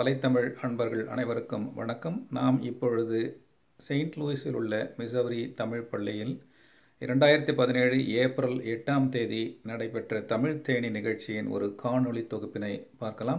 வலைத்தமிழ் அன்பர்கள் அனைவருக்கும் வணக்கம் நாம் இப்பொழுது செயின்ட் லூயிஸில் உள்ள மிசௌரி தமிழ் பள்ளியில் இரண்டாயிரத்தி பதினேழு ஏப்ரல் எட்டாம் தேதி நடைபெற்ற தமிழ் தேனி நிகழ்ச்சியின் ஒரு காணொளி தொகுப்பினை பார்க்கலாம்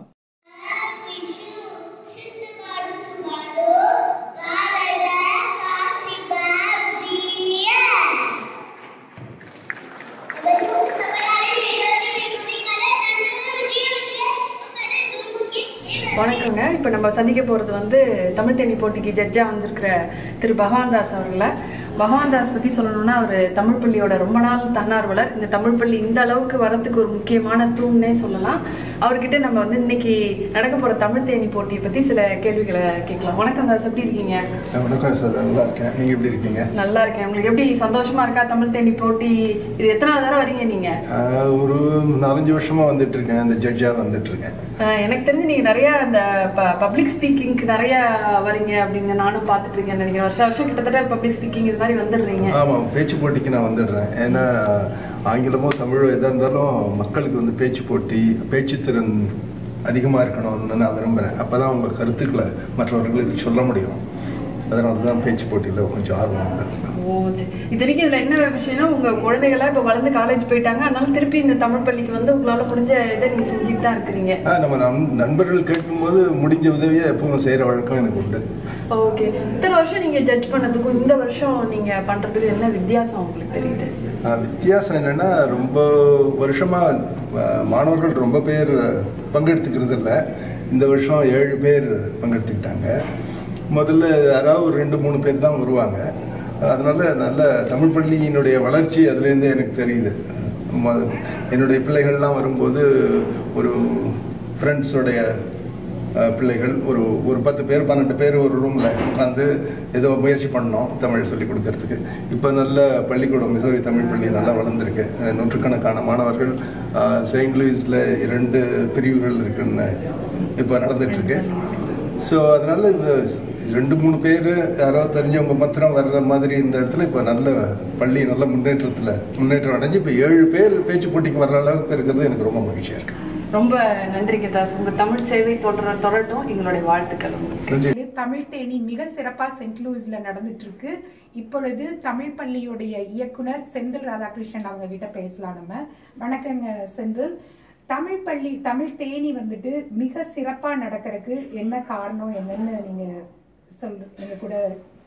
வணக்கங்க இப்போ நம்ம சந்திக்க போகிறது வந்து தமிழ் தேனி போட்டிக்கு ஜட்ஜாக வந்திருக்கிற திரு பகவான்தாஸ் அவர்களை பகவான்தாஸ் பற்றி சொல்லணும்னா அவர் தமிழ் பள்ளியோட ரொம்ப நாள் தன்னார்வலர் இந்த தமிழ் பள்ளி இந்த அளவுக்கு வரத்துக்கு ஒரு முக்கியமான தூண்னே சொல்லலாம் அவர்கிட்ட நம்ம வந்து இன்னைக்கு நடக்க போகிற தமிழ் தேனி போட்டியை பற்றி சில கேள்விகளை கேட்கலாம் வணக்கம் தாஸ் எப்படி இருக்கீங்க வணக்கம் சார் நல்லா இருக்கேன் நீங்கள் எப்படி இருக்கீங்க நல்லா இருக்கேன் உங்களுக்கு எப்படி சந்தோஷமா இருக்கா தமிழ் தேனி போட்டி இது எத்தனாவது தடவை வரீங்க நீங்க ஆஹ் ஒரு நாலஞ்சு வருஷமா வந்துட்டு இருக்கேன் இந்த ஜட்ஜாக வந்துட்டு இருக்கேன் ஆஹ் எனக்கு தெரிஞ்சு நீங்க நிறைய அந்த பப்ளிக் ஸ்பீக்கிங்க்கு நிறைய வரீங்க அப்படின்னு நானும் பார்த்துட்டு இருக்கேன் நினைக்கிறேன் வருஷம் வருஷம் கிட்டத்தட்ட பப்ளிக் ஸ்பீக்கிங் இது மாதிரி வந்துடுறீங்க ஆமாம் பேச்சு போட்டிக்கு நான் வந்துடுறேன் ஏன்னா ஆங்கிலமோ தமிழோ எதாக இருந்தாலும் மக்களுக்கு வந்து பேச்சு போட்டி பேச்சு திறன் அதிகமாக இருக்கணும்னு நான் விரும்புகிறேன் அப்போ தான் உங்கள் கருத்துக்களை மற்றவர்களுக்கு சொல்ல முடியும் அதனால தான் பேச்சு போட்டியில் கொஞ்சம் ஆர்வம் உண்டு ஓ சரி. இத்தனைக்கும் இதுல என்ன விஷயம்னா உங்க குழந்தைகளா இப்ப வளர்ந்து காலேஜ் போயிட்டாங்க அதனால திருப்பி இந்த தமிழ் பள்ளிக்கு வந்து உங்களால முடிஞ்ச இதை நீங்க செஞ்சுட்டு தான் இருக்கிறீங்க ஆ, நம்ம நண்- நண்பர்கள் கேட்கும்போது முடிஞ்ச உதவியை எப்பவும் செய்கிற வழக்கம் எனக்கு உண்டு ஓகே இத்தனை வருஷம் நீங்க ஜட்ஜ் பண்ணதுக்கும் இந்த வருஷம் நீங்க பண்றதுக்கு என்ன வித்தியாசம் உங்களுக்கு தெரியுது ஆ, வித்தியாசம் என்னன்னா ரொம்ப வருஷமா ஆ, மாணவர்கள் ரொம்ப பேர் பங்கெடுத்துக்கிறது இல்லை இந்த வருஷம் ஏழு பேர் பங்கெடுத்துக்கிட்டாங்க முதல்ல யாராவது ஒரு ரெண்டு மூணு பேர் தான் வருவாங்க அதனால நல்ல தமிழ் பள்ளியினுடைய வளர்ச்சி அதுலேருந்து எனக்கு தெரியுது ம- என்னுடைய பிள்ளைகள்லாம் வரும்போது ஒரு ஃப்ரெண்ட்ஸோடைய அஹ் பிள்ளைகள் ஒரு ஒரு பத்து பேர் பன்னெண்டு பேர் ஒரு ரூமில் உட்காந்து ஏதோ முயற்சி பண்ணோம் தமிழ் சொல்லி கொடுக்கறதுக்கு இப்போ நல்ல பள்ளிக்கூடம் மிசோரி தமிழ் பள்ளி நல்லா வளர்ந்துருக்கு அஹ் நூற்றுக்கணக்கான மாணவர்கள் அஹ் செயின்ட் லூயிஸில் இரண்டு பிரிவுகள் இருக்குன்னு இப்போ நடந்துட்டுருக்கு ஸோ அதனால இது ரெண்டு மூணு பேர் யாரோ தெரிஞ்சவங்க மாத்திரம் வர்ற மாதிரி இந்த இடத்துல இப்போ நல்ல பள்ளி நல்ல முன்னேற்றத்தில் முன்னேற்றம் அடைஞ்சு இப்போ ஏழு பேர் பேச்சு போட்டிக்கு வர்ற அளவுக்கு இருக்கிறது எனக்கு ரொம்ப மகிழ்ச்சியாக இருக்குது ரொம்ப நன்றிங்க தாஸ் உங்க தமிழ் சேவை தொடர தொடரட்டும் எங்களுடைய வாழ்த்துக்கள் உங்களுக்கு. நன்றி இது தமிழ் தேனி மிக சிறப்பா சென்ட் லூயிஸ்ல நடந்துட்டு இருக்கு இப்பொழுது தமிழ் பள்ளியுடைய இயக்குனர் செந்தில் ராதாகிருஷ்ணன் அவங்க கிட்ட பேசலாம் நம்ம வணக்கங்க செந்தில் தமிழ் பள்ளி தமிழ் தேனி வந்துட்டு மிக சிறப்பா நடக்கிறதுக்கு என்ன காரணம் என்னன்னு நீங்க சொல்லு நீங்க கூட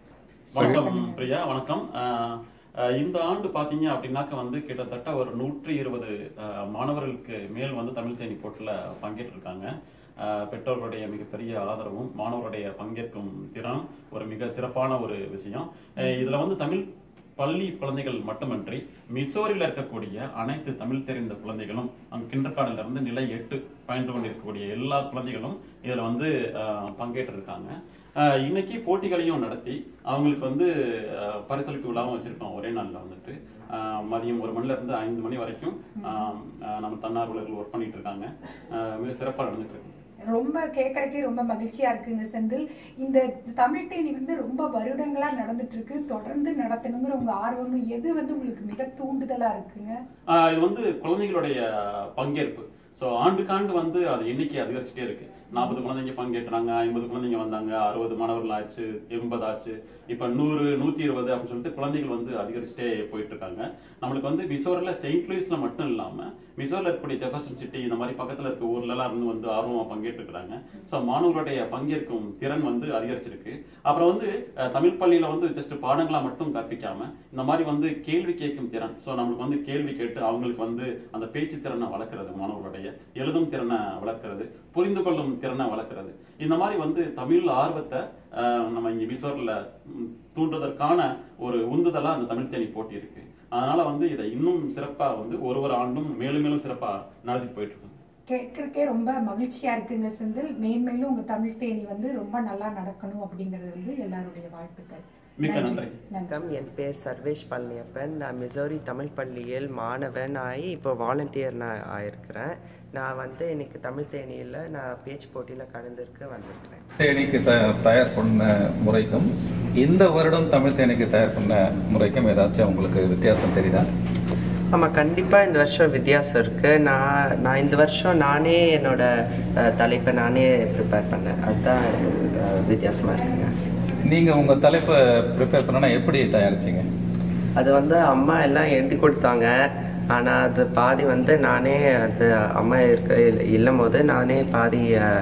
வணக்கம் பிரியா வணக்கம் அஹ், அஹ், இந்த ஆண்டு பாத்தீங்க அப்படின்னாக்க வந்து கிட்டத்தட்ட ஒரு நூற்றி இருபது அஹ், மாணவர்களுக்கு மேல் வந்து தமிழ் தேனி போட்டில் பங்கேற்றிருக்காங்க அஹ், பெற்றோர்களுடைய மிகப்பெரிய ஆதரவும் மாணவருடைய பங்கேற்கும் திறனும் ஒரு மிக சிறப்பான ஒரு விஷயம் அஹ், இதுல வந்து தமிழ் பள்ளி குழந்தைகள் மட்டுமன்றி மிசோரியில் இருக்கக்கூடிய அனைத்து தமிழ் தெரிந்த குழந்தைகளும் அங்க கிண்டர்கார்டன்ல இருந்து நிலை எட்டு பயின்று கொண்டிருக்கக்கூடிய எல்லா குழந்தைகளும் இதுல வந்து அஹ், பங்கேற்றிருக்காங்க அஹ், இன்னைக்கு போட்டிகளையும் நடத்தி அவங்களுக்கு வந்து அஹ், பரிசளிப்பு விழாவும் வச்சிருக்கோம் ஒரே நாள்ல வந்துட்டு அஹ், மதியம் ஒரு மணில இருந்து ஐந்து மணி வரைக்கும் அஹ், அஹ், நம்ம தன்னார்வலர்கள் ஒர்க் பண்ணிட்டு இருக்காங்க அஹ், மிக சிறப்பாக நடந்துட்டு இருக்கு ரொம்ப கேட்கறக்கே ரொம்ப மகிழ்ச்சியா இருக்குங்க செந்தில் இந்த தமிழ் தேனி வந்து ரொம்ப வருடங்களா நடந்துட்டு இருக்கு தொடர்ந்து நடத்தணுங்கிற உங்க ஆர்வமும் எது வந்து உங்களுக்கு மிக தூண்டுதலா இருக்குங்க ஆஹ் இது வந்து குழந்தைகளுடைய பங்கேற்பு ஸோ ஆண்டுக்காண்டு வந்து அது எண்ணிக்கை அதிகரிச்சுட்டே இருக்கு நாற்பது குழந்தைங்க பங்கேற்றாங்க ஐம்பது குழந்தைங்க வந்தாங்க அறுபது மாணவர்கள் ஆச்சு எண்பது ஆச்சு இப்போ நூறு நூற்றி இருபது அப்படின்னு சொல்லிட்டு குழந்தைகள் வந்து அதிகரிச்சுட்டே போயிட்டு இருக்காங்க நம்மளுக்கு வந்து மிசோரில் செயின்ட் லூயிஸ்ல மட்டும் இல்லாமல் மிசோரில் இருக்கக்கூடிய ஜெஃபர்சன் சிட்டி இந்த மாதிரி பக்கத்தில் இருக்க ஊர்லலாம் இருந்து வந்து ஆர்வமாக பங்கேற்றுக்கிறாங்க ஸோ மாணவர்களுடைய பங்கேற்கும் திறன் வந்து அதிகரிச்சிருக்கு அப்புறம் வந்து அஹ், தமிழ் பள்ளியில் வந்து ஜஸ்ட் பாடங்களா மட்டும் கற்பிக்காம இந்த மாதிரி வந்து கேள்வி கேட்கும் திறன் ஸோ நம்மளுக்கு வந்து கேள்வி கேட்டு அவங்களுக்கு வந்து அந்த பேச்சு திறனை வளர்க்கறது மாணவர்களுடைய எழுதும் திறனை வளர்க்கறது புரிந்து கொள்ளும் திறனை வளர்க்கறது இந்த மாதிரி வந்து தமிழ் ஆர்வத்தை அஹ், நம்ம இங்க விசோரில் தூண்டுவதற்கான ஒரு உந்துதலா அந்த தமிழ் தேனி போட்டி இருக்கு அதனால வந்து இதை இன்னும் சிறப்பா வந்து ஒரு ஒரு ஆண்டும் மேலும் மேலும் சிறப்பா நடத்தி போயிட்டு இருக்கோம் கேட்கறக்கே ரொம்ப மகிழ்ச்சியா இருக்குங்க செந்தில் மேன்மேலும் உங்க தமிழ் தேனி வந்து ரொம்ப நல்லா நடக்கணும் அப்படிங்கிறது வந்து எல்லாருடைய வாழ்த்துக்கள் மிக்க நன்றி நன்றி வணக்கம் என் பேர் சர்வேஷ் பழனியப்பன் நான் மிசோரி தமிழ் பள்ளியில் மாணவன் ஆகி இப்போ வாலண்டியர் நான் ஆயிருக்கிறேன் நான் வந்து இன்னைக்கு தமிழ் தேனியில் நான் பேச்சு போட்டியில் கலந்துருக்க வந்திருக்கிறேன் தேனிக்கு த தயார் பண்ண முறைக்கும் இந்த வருடம் தமிழ் தேனிக்கு தயார் பண்ண முறைக்கும் ஏதாச்சும் உங்களுக்கு வித்தியாசம் தெரியுதா ஆமாம் கண்டிப்பாக இந்த வருஷம் வித்தியாசம் இருக்குது நான் நான் இந்த வருஷம் நானே என்னோட அஹ், தலைப்பை நானே ப்ரிப்பேர் பண்ணேன் அதுதான் அஹ், வித்தியாசமா இருக்குங்க நீங்க உங்க தலைப்பை ப்ரிப்பேர் பண்ணனா எப்படி தயாரிச்சீங்க அது வந்து அம்மா எல்லாம் எழுதி கொடுத்தாங்க ஆனால் அது பாதி வந்து நானே அது அம்மா இருக்க இல்லும் போது நானே பாதி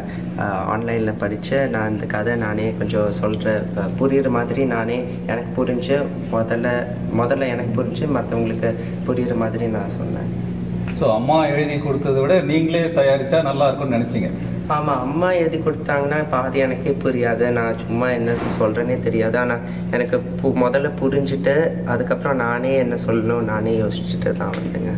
ஆன்லைனில் படித்து நான் இந்த கதை நானே கொஞ்சம் சொல்கிற புரியுற மாதிரி நானே எனக்கு புரிஞ்சு முதல்ல முதல்ல எனக்கு புரிஞ்சு மற்றவங்களுக்கு புரியுற மாதிரி நான் சொன்னேன் ஸோ அம்மா எழுதி கொடுத்ததை விட நீங்களே தயாரிச்சா நல்லா இருக்கும்னு நினைச்சீங்க ஆமாம் அம்மா எழுதி கொடுத்தாங்கன்னா பாதி எனக்கே புரியாது நான் சும்மா என்ன சொல்கிறேனே தெரியாது ஆனால் எனக்கு பு முதல்ல புரிஞ்சுட்டு அதுக்கப்புறம் நானே என்ன சொல்லணும் நானே யோசிச்சுட்டு தான் வந்தேங்க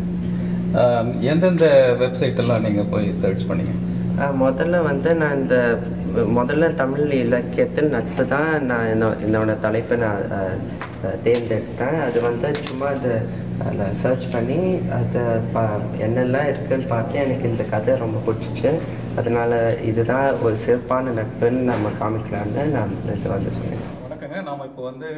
ஆஹ் எந்தெந்த வெப்சைட் எல்லாம் நீங்க போய் சர்ச் பண்ணீங்க ஆஹ் முதல்ல வந்து நான் இந்த முதல்ல தமிழ் இலக்கியத்தில் நட்பு தான் நான் என்னோ என்னோட தலைப்பை நான் ஆஹ், ஆஹ், தேர்ந்தெடுத்தேன் அது வந்து சும்மா இந்த அதில் சர்ச் பண்ணி அதை பா என்னெல்லாம் இருக்குன்னு பார்த்து எனக்கு இந்த கதை ரொம்ப பிடிச்சிச்சு அதனால இதுதான் ஒரு சிறப்பான நட்புன்னு நம்ம காமிக்கலான்னு நான் இது வந்து சொன்னேன் வணக்கங்க நாம இப்போ வந்து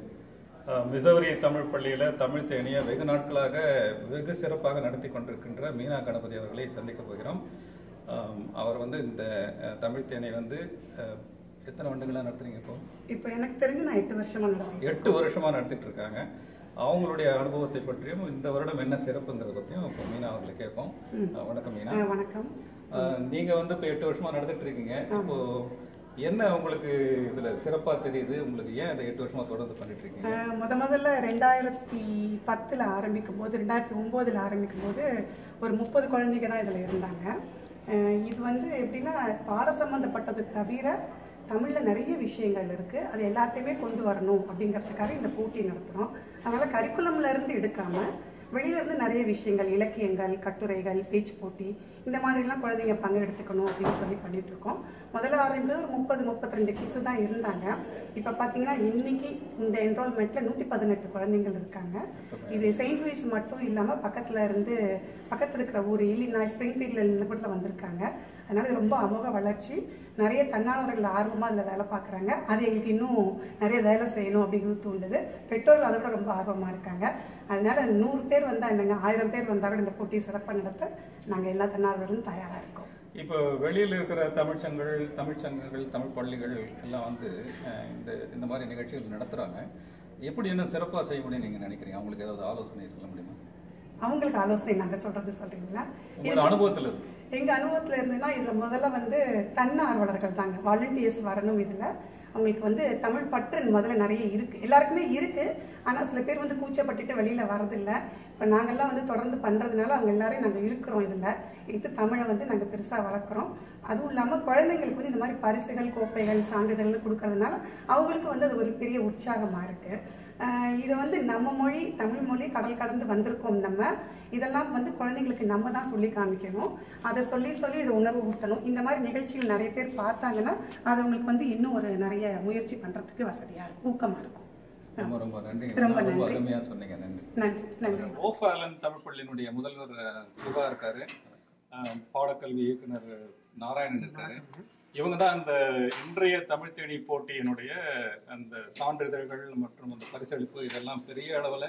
அஹ், மிசௌரி தமிழ் பள்ளியில தமிழ் தேனியை வெகு நாட்களாக வெகு சிறப்பாக நடத்தி கொண்டிருக்கின்ற மீனா கணபதி அவர்களை சந்திக்க போகிறோம் ஆம், அவர் வந்து இந்த அஹ், தமிழ் தேனை வந்து அஹ், எத்தனை வருடங்களா நடத்துறீங்க இப்போ இப்போ எனக்கு தெரிஞ்சு நான் எட்டு வருஷமா நடத்திட்டு எட்டு வருஷமா நடத்திட்டு இருக்காங்க அவங்களுடைய அனுபவத்தை பற்றியும் இந்த வருடம் என்ன சிறப்புங்கிறத பற்றியும் இப்போ மீனா அவர்களை கேட்போம் அஹ், வணக்கம் மீனா ஆ, வணக்கம் அஹ், நீங்க வந்து இப்போ எட்டு வருஷமா நடத்திட்டு இருக்கீங்க இப்போ என்ன உங்களுக்கு இதுல சிறப்பா தெரியுது உங்களுக்கு ஏன் இதை எட்டு வருஷமா தொடர்ந்து பண்ணிட்டு இருக்கீங்க ஆ, முத முதல்ல ரெண்டாயிரத்தி பத்தில் ஆரம்பிக்கும் போது ரெண்டாயிரத்தி ஒம்போதில் ஆரம்பிக்கும் போது ஒரு முப்பது குழந்தைங்க தான் இதில் இருந்தாங்க ஆ, இது வந்து எப்படின்னா பாட சம்மந்தப்பட்டது தவிர தமிழில் நிறைய விஷயங்கள் இருக்குது அது எல்லாத்தையுமே கொண்டு வரணும் அப்படிங்கிறதுக்காக இந்த போட்டி நடத்துகிறோம் அதனால் கரிக்குலம்ல இருந்து எடுக்காமல் வெளியில இருந்து நிறைய விஷயங்கள் இலக்கியங்கள் கட்டுரைகள் பேச்சு போட்டி இந்த மாதிரிலாம் குழந்தைங்க பங்கெடுத்துக்கணும் அப்படின்னு சொல்லி பண்ணிட்டு இருக்கோம் முதல்ல ஆரம்பிச்சது ஒரு முப்பது முப்பத்தி ரெண்டு கிட்ஸ் தான் இருந்தாங்க இப்போ பார்த்தீங்கன்னா இன்னைக்கு இந்த என்ரோல்மெண்ட்ல நூற்றி பதினெட்டு குழந்தைங்கள் இருக்காங்க இது செயின்ட் லூயிஸ் மட்டும் இல்லாமல் பக்கத்தில் இருந்து பக்கத்தில் இருக்கிற ஊர் இல்லினாய் ஸ்ப்ரிங்ஃபீல்டில் இருந்து கூட வந்திருக்காங்க அதனால இது ரொம்ப அமோக வளர்ச்சி நிறைய தன்னார்வர்கள் ஆர்வமாக அதில் வேலை பார்க்குறாங்க அது எங்களுக்கு இன்னும் நிறைய வேலை செய்யணும் அப்படிங்கிறது தூண்டுது பெற்றோர்கள் அதை விட ரொம்ப ஆர்வமாக இருக்காங்க அதனால நூறு பேர் வந்தால் என்னங்க ஆயிரம் பேர் வந்தால் கூட இந்த போட்டி சிறப்பாக நடத்த நாங்கள் எல்லா தன்னார்வர்களும் தயாராக இருக்கோம் இப்போ வெளியில் இருக்கிற தமிழ்ச்சங்கள் தமிழ்ச்சங்கங்கள் தமிழ் பள்ளிகள் எல்லாம் வந்து அஹ், இந்த இந்த மாதிரி நிகழ்ச்சிகள் நடத்துறாங்க எப்படி இன்னும் சிறப்பாக செய்ய முடியும் நீங்க நினைக்கிறீங்க அவங்களுக்கு ஏதாவது ஆலோசனை சொல்ல முடியுமா அவங்களுக்கு ஆலோசனை நாங்கள் சொல்கிறது சொல்கிறீங்களா உங்களோட அனுபவத்தில் இருக்கு எங்கள் அனுபவத்தில் இருந்துன்னா இதில் முதல்ல வந்து தன்னார்வலர்கள் தாங்க வாலண்டியர்ஸ் வரணும் இதில் அவங்களுக்கு வந்து தமிழ் பற்று முதல்ல நிறைய இருக்குது எல்லாருக்குமே இருக்குது ஆனால் சில பேர் வந்து கூச்சப்பட்டுட்டு வெளியில் வரதில்லை இப்போ நாங்கள்லாம் வந்து தொடர்ந்து பண்ணுறதுனால அவங்க எல்லாரையும் நாங்கள் இழுக்கிறோம் இதில் இழுத்து தமிழை வந்து நாங்கள் பெருசாக வளர்க்குறோம் அதுவும் இல்லாமல் குழந்தைங்களுக்கு வந்து இந்த மாதிரி பரிசுகள் கோப்பைகள் சான்றிதழ்னு கொடுக்கறதுனால அவங்களுக்கு வந்து அது ஒரு பெரிய உற்சாகமாக இருக்குது ஆஹ் இதை வந்து நம்ம மொழி தமிழ் மொழி கடல் கடந்து வந்திருக்கோம் நம்ம இதெல்லாம் வந்து குழந்தைங்களுக்கு நம்ம தான் சொல்லி காமிக்கணும் அதை சொல்லி சொல்லி இதை உணர்வு ஊட்டணும் இந்த மாதிரி நிகழ்ச்சிகள் நிறைய பேர் பார்த்தாங்கன்னா அது அவங்களுக்கு வந்து இன்னும் ஒரு நிறைய முயற்சி பண்ணுறதுக்கு வசதியாக இருக்கும் ஊக்கமாக இருக்கும் ரொம்ப ரொம்ப நன்றி ரொம்ப ரொம்ப நன்றி. அருமையா சொன்னீங்க நன்றி நன்றி நன்றி ஓஃபாலன் தமிழ் பள்ளியினுடைய முதல்வர் அஹ், சிவா இருக்காரு அஹ், பாடக்கல்வி இயக்குனர் நாராயணன் இருக்காரு இவங்க தான் அந்த இன்றைய தமிழ் தேனி போட்டியினுடைய அந்த சான்றிதழ்கள் மற்றும் அந்த பரிசளிப்பு இதெல்லாம் பெரிய அளவில்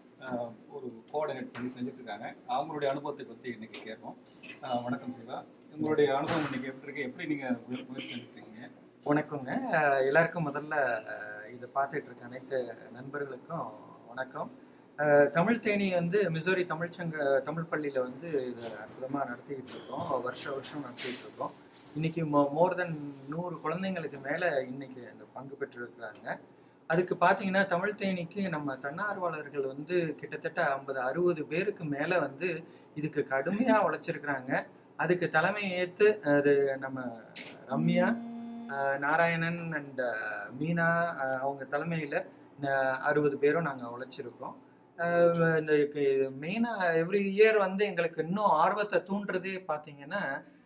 ஒரு கோஆர்டினேட் பண்ணி செஞ்சுட்டு இருக்காங்க அவங்களுடைய அனுபவத்தை பற்றி இன்னைக்கு கேட்போம் அஹ், வணக்கம் சிவா உங்களுடைய அனுபவம் இன்னைக்கு எப்படி இருக்கு எப்படி நீங்க முய- முயற்சி செஞ்சுருக்கீங்க வணக்கங்க அஹ் எல்லாருக்கும் முதல்ல அஹ் இதை பார்த்துட்டு இருக்க அனைத்து நண்பர்களுக்கும் வணக்கம் அஹ் தமிழ் தேனி வந்து மிசோரி தமிழ்ச்சங்க தமிழ் பள்ளியில் வந்து இதை அற்புதமாக நடத்திக்கிட்டு இருக்கோம் வருஷ வருஷம் நடத்திட்டு இருக்கோம் இன்னைக்கு மோர் தென் நூறு குழந்தைங்களுக்கு மேலே இன்னைக்கு அந்த பங்கு பெற்றிருக்கிறாங்க அதுக்கு பார்த்தீங்கன்னா தமிழ் தேனிக்கு நம்ம தன்னார்வலர்கள் வந்து கிட்டத்தட்ட ஐம்பது அறுபது பேருக்கு மேலே வந்து இதுக்கு கடுமையாக உழைச்சிருக்கிறாங்க அதுக்கு தலைமை ஏற்று அது நம்ம ரம்யா அஹ் நாராயணன் அண்ட் மீனா அஹ் அவங்க தலைமையில் அறுபது பேரும் நாங்கள் உழைச்சிருக்கோம் அஹ் இந்த மெயினாக எவ்ரி இயர் வந்து எங்களுக்கு இன்னும் ஆர்வத்தை தூண்டுறதே பார்த்தீங்கன்னா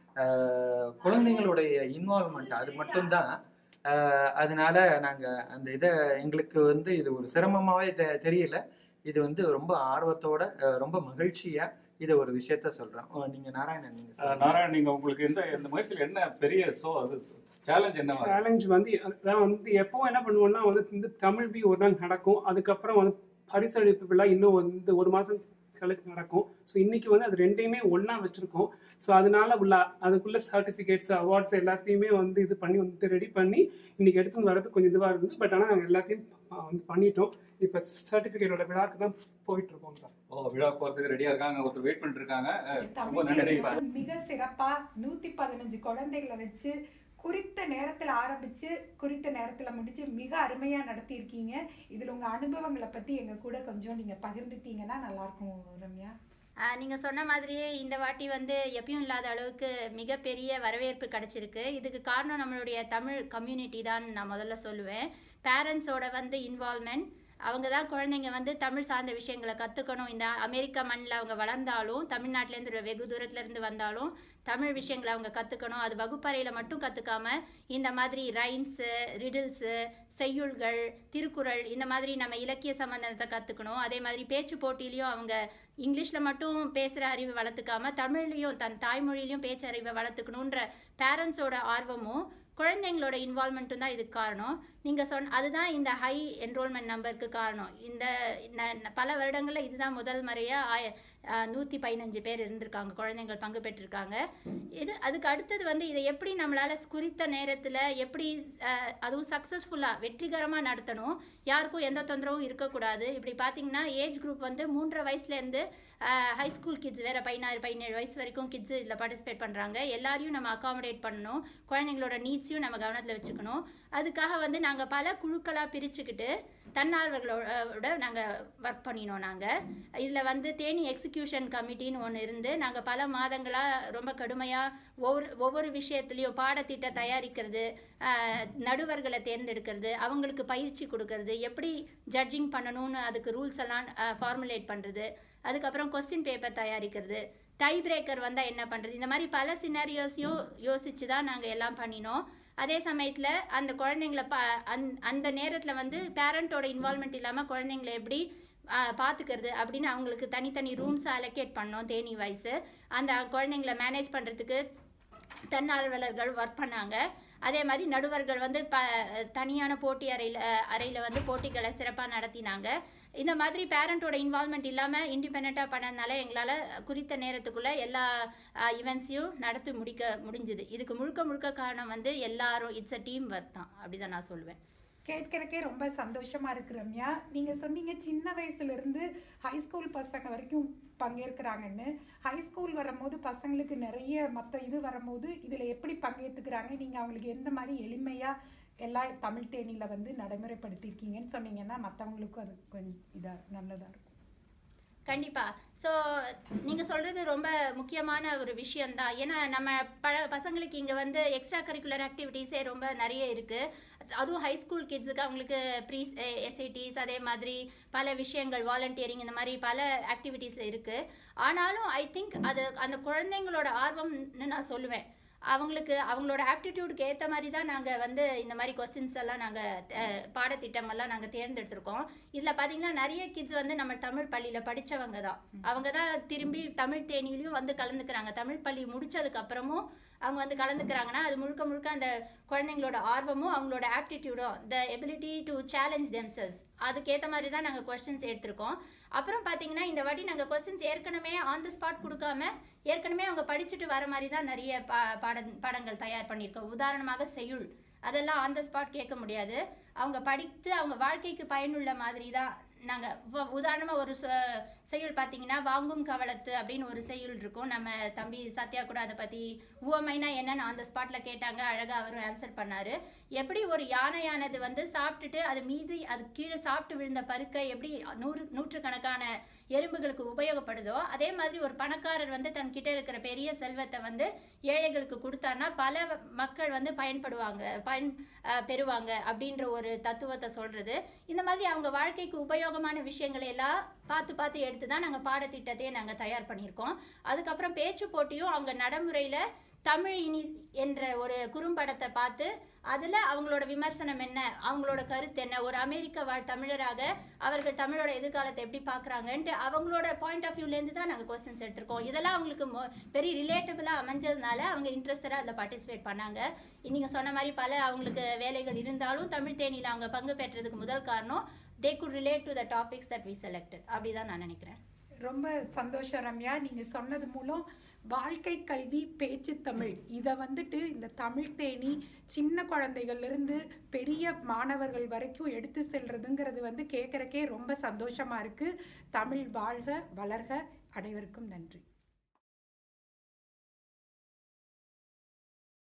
அஹ் குழந்தைங்களுடைய இன்வால்மெண்ட் அது மட்டும்தான் அஹ் அதனால நாங்கள் அந்த இதை எங்களுக்கு வந்து இது ஒரு சிரமமாகவே தெ தெரியல இது வந்து ரொம்ப ஆர்வத்தோட அஹ் ரொம்ப மகிழ்ச்சியாக இதை ஒரு விஷயத்த சொல்கிறோம் நீங்கள் நாராயணன் நீங்கள் அஹ், நாராயணன் நீங்க உங்களுக்கு இந்த இந்த முயற்சியில் என்ன பெரிய சோ அது சேலஞ்ச் என்ன சேலஞ்ச் வந்து அதான் வந்து எப்போ என்ன பண்ணுவோம்னா வந்து இந்த தமிழ் பி ஒரு நாள் நடக்கும் அதுக்கப்புறம் வந்து பரிசளிப்பு விழா இன்னும் வந்து ஒரு மாதம் நாட்களுக்கு நடக்கும் ஸோ இன்னைக்கு வந்து அது ரெண்டையுமே ஒன்றா வச்சுருக்கோம் ஸோ அதனால உள்ள அதுக்குள்ள சர்டிஃபிகேட்ஸ் அவார்ட்ஸ் எல்லாத்தையுமே வந்து இது பண்ணி வந்து ரெடி பண்ணி இன்னைக்கு எடுத்துன்னு வரது கொஞ்சம் இதுவாக இருந்தது பட் ஆனால் நாங்கள் எல்லாத்தையும் ஆ, வந்து பண்ணிட்டோம் இப்போ சர்டிஃபிகேட்டோட விழாக்கு தான் போயிட்டு இருக்கோம் சார் ஓ விழா போறதுக்கு ரெடியா இருக்காங்க ஒருத்தர் வெயிட் பண்ணிட்டு இருக்காங்க அஹ், ரொம்ப நன்றி தமிழ் மிக சிறப்பா நூத்தி பதினஞ்சு குழந்தைகளை வச்சு குறித்த நேரத்துல ஆரம்பிச்சு குறித்த நேரத்துல முடிச்சு மிக அருமையா நடத்தியிருக்கீங்க இதுல உங்க அனுபவங்களை பத்தி எங்க கூட கொஞ்சம் நீங்க பகிர்ந்துட்டீங்கன்னா நல்லா இருக்கும் ரம்யா நீங்கள் சொன்ன மாதிரியே இந்த வாட்டி வந்து எப்பயும் இல்லாத அளவுக்கு மிகப்பெரிய வரவேற்பு கிடச்சிருக்கு இதுக்கு காரணம் நம்மளுடைய தமிழ் கம்யூனிட்டி தான் நான் முதல்ல சொல்லுவேன் பேரண்ட்ஸோட வந்து இன்வால்மெண்ட் அவங்க தான் குழந்தைங்க வந்து தமிழ் சார்ந்த விஷயங்களை கற்றுக்கணும் இந்த அமெரிக்கா மண்ணில் அவங்க வளர்ந்தாலும் தமிழ்நாட்டிலேருந்து வெகு தூரத்துலேருந்து வந்தாலும் தமிழ் விஷயங்களை அவங்க கற்றுக்கணும் அது வகுப்பறையில் மட்டும் கற்றுக்காம இந்த மாதிரி ரைம்ஸு ரிடில்ஸு செய்யுள்கள் திருக்குறள் இந்த மாதிரி நம்ம இலக்கிய சம்பந்தத்தை கற்றுக்கணும் அதே மாதிரி பேச்சு போட்டியிலையும் அவங்க இங்கிலீஷில் மட்டும் பேசுகிற அறிவு வளர்த்துக்காம தமிழ்லையும் தன் தாய்மொழியிலையும் பேச்சு அறிவை வளர்த்துக்கணுன்ற பேரண்ட்ஸோட ஆர்வமும் குழந்தைங்களோட இன்வால்மெண்ட்டும் தான் இதுக்கு காரணம் நீங்கள் சொன்ன அதுதான் இந்த ஹை என்ரோல்மெண்ட் நம்பருக்கு காரணம் இந்த ந- ந- பல வருடங்களில் இதுதான் முதல் முறையாக ஆய நூற்றி பதினஞ்சு பேர் இருந்திருக்காங்க குழந்தைங்கள் பங்கு பெற்றிருக்காங்க இது அதுக்கு அடுத்தது வந்து இதை எப்படி நம்மளால் குறித்த நேரத்தில் எப்படி அஹ், அதுவும் சக்ஸஸ்ஃபுல்லாக வெற்றிகரமாக நடத்தணும் யாருக்கும் எந்த தொந்தரவும் இருக்கக்கூடாது இப்படி பார்த்தீங்கன்னா ஏஜ் குரூப் வந்து மூன்றரை வயசுலேருந்து ஹை ஸ்கூல் கிட்ஸ் வேறு பதினாறு பதினேழு வயசு வரைக்கும் கிட்ஸ் இதில் பார்ட்டிசிபேட் பண்ணுறாங்க எல்லாரையும் நம்ம அகாமடேட் பண்ணணும் குழந்தைங்களோட நீட்ஸையும் நம்ம கவனத்தில் வச்சுக்கணும் அதுக்காக வந்து நாங்கள் பல குழுக்களாக பிரிச்சுக்கிட்டு தன்னார்வர்களோட நாங்கள் ஒர்க் பண்ணினோம் நாங்கள் இதில் வந்து தேனி எக்ஸிக்யூஷன் கமிட்டின்னு ஒன்று இருந்து நாங்கள் பல மாதங்களாக ரொம்ப கடுமையாக ஒவ்வொரு ஒவ்வொரு விஷயத்துலையும் பாடத்திட்ட தயாரிக்கிறது அஹ், நடுவர்களை தேர்ந்தெடுக்கிறது அவங்களுக்கு பயிற்சி கொடுக்கறது எப்படி ஜட்ஜிங் பண்ணணும்னு அதுக்கு ரூல்ஸ் எல்லாம் ஃபார்முலேட் பண்ணுறது அதுக்கப்புறம் கொஸ்டின் பேப்பர் தயாரிக்கிறது டை பிரேக்கர் வந்தால் என்ன பண்ணுறது இந்த மாதிரி பல சினாரியோஸையும் யோசித்து தான் நாங்கள் எல்லாம் பண்ணினோம் அதே சமயத்தில் அந்த குழந்தைங்கள ப அந் அந்த நேரத்தில் வந்து பேரண்ட்டோட இன்வால்மெண்ட் இல்லாமல் குழந்தைங்கள எப்படி ஆ, பார்த்துக்கிறது அப்படின்னு அவங்களுக்கு தனித்தனி ரூம்ஸ் அலோகேட் பண்ணோம் தேனி வயசு அந்த குழந்தைங்கள மேனேஜ் பண்ணுறதுக்கு தன்னார்வலர்கள் ஒர்க் பண்ணாங்க அதே மாதிரி நடுவர்கள் வந்து ப தனியான போட்டி அறையில் அறையில் வந்து போட்டிகளை சிறப்பாக நடத்தினாங்க இந்த மாதிரி பேரண்ட்டோட இன்வால்மெண்ட் இல்லாமல் இண்டிபெண்ட்டாக பண்ணதுனால எங்களால் குறித்த நேரத்துக்குள்ளே எல்லா ஈவெண்ட்ஸையும் நடத்தி முடிக்க முடிஞ்சுது இதுக்கு முழுக்க முழுக்க காரணம் வந்து எல்லாரும் இட்ஸ் அ டீம் ஒர்க் தான் அப்படி தான் நான் சொல்லுவேன் கேட்கறக்கே ரொம்ப சந்தோஷமா இருக்கு ரம்யா நீங்க சொன்னீங்க சின்ன வயசுல இருந்து ஹை ஸ்கூல் பசங்க வரைக்கும் பங்கேற்கிறாங்கன்னு ஹை ஸ்கூல் வரும்போது பசங்களுக்கு நிறைய மற்ற இது வரும்போது இதுல எப்படி பங்கேற்றுக்கிறாங்க நீங்க அவங்களுக்கு எந்த மாதிரி எளிமையா எல்லா தமிழ் தேனியில வந்து நடைமுறைப்படுத்தியிருக்கீங்கன்னு சொன்னீங்கன்னா மற்றவங்களுக்கும் அது கொஞ்சம் இதா நல்லதா இருக்கும் கண்டிப்பாக ஸோ நீங்கள் சொல்கிறது ரொம்ப முக்கியமான ஒரு விஷயந்தான் ஏன்னா நம்ம ப பசங்களுக்கு இங்கே வந்து எக்ஸ்ட்ரா கரிக்குலர் ஆக்டிவிட்டீஸே ரொம்ப நிறைய இருக்குது அதுவும் ஹை ஸ்கூல் கிட்ஸுக்கு அவங்களுக்கு ப்ரீ எஸ்ஐடிஸ் அதே மாதிரி பல விஷயங்கள் வாலண்டியரிங் இந்த மாதிரி பல ஆக்டிவிட்டீஸில் இருக்குது ஆனாலும் ஐ திங்க் அது அந்த குழந்தைங்களோட ஆர்வம்னு நான் சொல்லுவேன் அவங்களுக்கு அவங்களோட ஆப்டிடியூடுக்கு ஏற்ற மாதிரி தான் நாங்கள் வந்து இந்த மாதிரி கொஸ்டின்ஸ் எல்லாம் நாங்கள் பாடத்திட்டமெல்லாம் நாங்கள் தேர்ந்தெடுத்திருக்கோம் இதில் பார்த்தீங்கன்னா நிறைய கிட்ஸ் வந்து நம்ம தமிழ் பள்ளியில் படித்தவங்க தான் அவங்க தான் திரும்பி தமிழ் தேனிலையும் வந்து கலந்துக்கிறாங்க தமிழ் பள்ளி முடிச்சதுக்கு அப்புறமும் அவங்க வந்து கலந்துக்கிறாங்கன்னா அது முழுக்க முழுக்க அந்த குழந்தைங்களோட ஆர்வமும் அவங்களோட ஆப்டிடியூடும் the ability to challenge themselves அதுக்கேற்ற மாதிரி தான் நாங்கள் கொஸ்டின்ஸ் எடுத்திருக்கோம் அப்புறம் பார்த்தீங்கன்னா இந்த வாட்டி நாங்கள் கொஸ்டின்ஸ் ஏற்கனவே ஆன் த ஸ்பாட் கொடுக்காம ஏற்கனவே அவங்க படிச்சுட்டு வர மாதிரி தான் நிறைய பா பாட பாடங்கள் தயார் பண்ணியிருக்கோம் உதாரணமாக செய்யுள் அதெல்லாம் ஆன் த ஸ்பாட் கேட்க முடியாது அவங்க படித்து அவங்க வாழ்க்கைக்கு பயனுள்ள மாதிரி தான் நாங்கள் உதாரணமாக ஒரு ச- செய்யுள் பார்த்தீங்கன்னா வாங்கும் கவலத்து அப்படின்னு ஒரு செய்யுள் இருக்கும் நம்ம தம்பி சத்யா கூட அதை பற்றி உவமைனா என்னன்னு அந்த ஸ்பாட்டில் கேட்டாங்க அழகாக அவரும் ஆன்சர் பண்ணார் எப்படி ஒரு யானையானது வந்து சாப்பிட்டுட்டு அது மீது அது கீழே சாப்பிட்டு விழுந்த பருக்கை எப்படி நூறு நூற்றுக்கணக்கான எறும்புகளுக்கு உபயோகப்படுதோ அதே மாதிரி ஒரு பணக்காரர் வந்து தன் கிட்ட இருக்கிற பெரிய செல்வத்தை வந்து ஏழைகளுக்கு கொடுத்தாருன்னா பல மக்கள் வந்து பயன்படுவாங்க பயன் அஹ், பெறுவாங்க அப்படின்ற ஒரு தத்துவத்தை சொல்றது இந்த மாதிரி அவங்க வாழ்க்கைக்கு உபயோகமான விஷயங்களை எல்லாம் பார்த்து பார்த்து எடுத்து தான் நாங்கள் பாடத்திட்டத்தையே நாங்கள் தயார் பண்ணியிருக்கோம் அதுக்கப்புறம் பேச்சு போட்டியும் அவங்க நடைமுறையில் தமிழ் இனி என்ற ஒரு குறும்படத்தை பார்த்து அதில் அவங்களோட விமர்சனம் என்ன அவங்களோட கருத்து என்ன ஒரு அமெரிக்க வாழ் தமிழராக அவர்கள் தமிழோட எதிர்காலத்தை எப்படி பார்க்குறாங்கன்ட்டு அவங்களோட பாயிண்ட் ஆஃப் வியூலேருந்து தான் நாங்கள் கொஸ்டின்ஸ் எடுத்திருக்கோம் இதெல்லாம் அவங்களுக்கு மொ- வெரி ரிலேட்டபிளாக அமைஞ்சதுனால அவங்க இன்ட்ரெஸ்டடாக அதில் பார்ட்டிசிபேட் பண்ணாங்க நீங்கள் சொன்ன மாதிரி பல அவங்களுக்கு வேலைகள் இருந்தாலும் தமிழ் தேனியில் அவங்க பங்கு பெற்றதுக்கு முதல் காரணம் they could relate to the topics that we selected அப்படி தான் நான் நினைக்கிறேன் ரொம்ப சந்தோஷம் ரம்யா நீங்கள் சொன்னது மூலம் வாழ்க்கை கல்வி பேச்சு தமிழ் இதை வந்துட்டு இந்த தமிழ் தேனி சின்ன குழந்தைகள்லேருந்து பெரிய மாணவர்கள் வரைக்கும் எடுத்து செல்றதுங்கிறது வந்து கேட்குறக்கே ரொம்ப சந்தோஷமாக இருக்குது தமிழ் வாழ்க வளர்க அனைவருக்கும் நன்றி